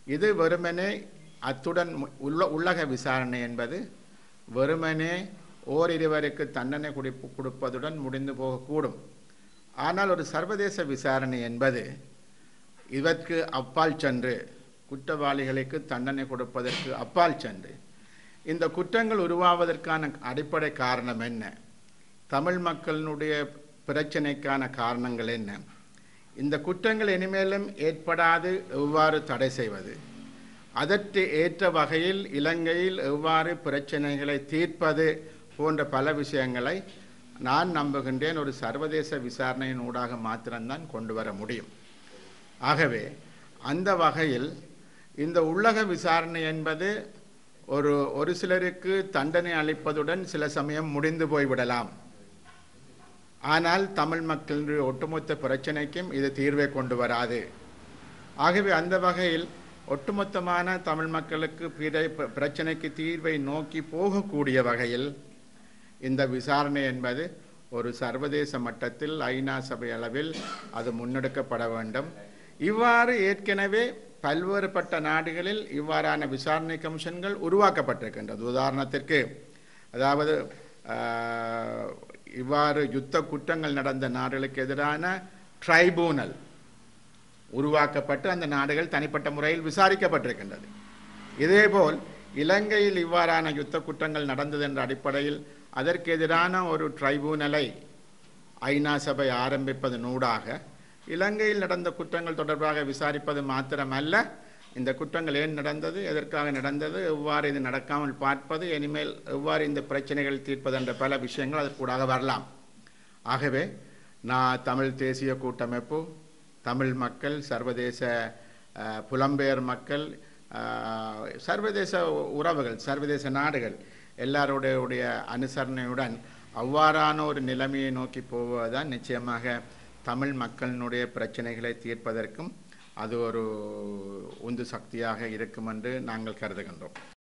இது வெறுமனே அத்துடன் மு- உள்ள உள்ளக விசாரணை என்பது வெறுமனே ஓரிருவருக்கு தண்டனை குடிப்பு கொடுப்பதுடன் முடிந்து போகக்கூடும் ஆனால் ஒரு சர்வதேச விசாரணை என்பது இதற்கு அப்பால் சென்று குற்றவாளிகளுக்கு தண்டனை கொடுப்பதற்கு அப்பால் சென்று இந்த குற்றங்கள் உருவாவதற்கான அடிப்படை காரணம் என்ன தமிழ் மக்களினுடைய பிரச்சனைக்கான காரணங்கள் என்ன இந்த குற்றங்கள் இனிமேலும் ஏற்படாது எவ்வாறு தடை செய்வது அதற்கு ஏற்ற வகையில் இலங்கையில் எவ்வாறு பிரச்சனைகளை தீர்ப்பது போன்ற பல விஷயங்களை நான் நம்புகின்றேன் ஒரு சர்வதேச விசாரணையின் ஊடாக மாத்திரம்தான் கொண்டு வர முடியும் ஆகவே அந்த வகையில் இந்த உள்ளக விசாரணை என்பது ஒரு ஒரு சிலருக்கு தண்டனை அளிப்பதுடன் சில சமயம் முடிந்து போய்விடலாம் ஆனால் தமிழ் மக்களுடைய ஒட்டுமொத்த பிரச்சனைக்கும் இது தீர்வை கொண்டு வராது ஆகவே அந்த வகையில் ஒட்டுமொத்தமான தமிழ் மக்களுக்கு பிற பிரச்சனைக்கு தீர்வை நோக்கி போகக்கூடிய வகையில் இந்த விசாரணை என்பது ஒரு சர்வதேச மட்டத்தில் ஐநா சபை அளவில் அது முன்னெடுக்கப்பட வேண்டும் இவ்வாறு ஏற்கனவே பல்வேறுபட்ட நாடுகளில் இவ்வாறான விசாரணை கமிஷன்கள் உருவாக்கப்பட்டிருக்கின்றது உதாரணத்திற்கு அதாவது ஆஹ், இவ்வாறு யுத்த குற்றங்கள் நடந்த நாடுகளுக்கு எதிரான ட்ரைபூனல் உருவாக்கப்பட்டு அந்த நாடுகள் தனிப்பட்ட முறையில் விசாரிக்கப்பட்டிருக்கின்றது இதேபோல் இலங்கையில் இவ்வாறான யுத்த குற்றங்கள் நடந்தது என்ற அடிப்படையில் அதற்கு எதிரான ஒரு ட்ரைபூனலை ஐநா சபை ஆரம்பிப்பதனூடாக இலங்கையில் நடந்த குற்றங்கள் தொடர்பாக விசாரிப்பது மாத்திரமல்ல இந்த குற்றங்கள் ஏன் நடந்தது எதற்காக நடந்தது எவ்வாறு இது நடக்காமல் பார்ப்பது இனிமேல் எவ்வாறு இந்த பிரச்சனைகள் தீர்ப்பது என்ற பல விஷயங்கள் அதற்கூடாக வரலாம் ஆகவே நான் தமிழ் தேசிய கூட்டமைப்பு தமிழ் மக்கள் சர்வதேச அஹ், புலம்பெயர் மக்கள் அஹ், சர்வதேச உறவுகள் சர்வதேச நாடுகள் எல்லாருடைய உடைய அனுசரணையுடன் அவ்வாறான ஒரு நிலைமையை நோக்கி போவதுதான் நிச்சயமாக தமிழ் மக்களினுடைய பிரச்சனைகளை தீர்ப்பதற்கும் அது ஒரு உந்து சக்தியாக இருக்கும் என்று நாங்கள் கருதுகின்றோம்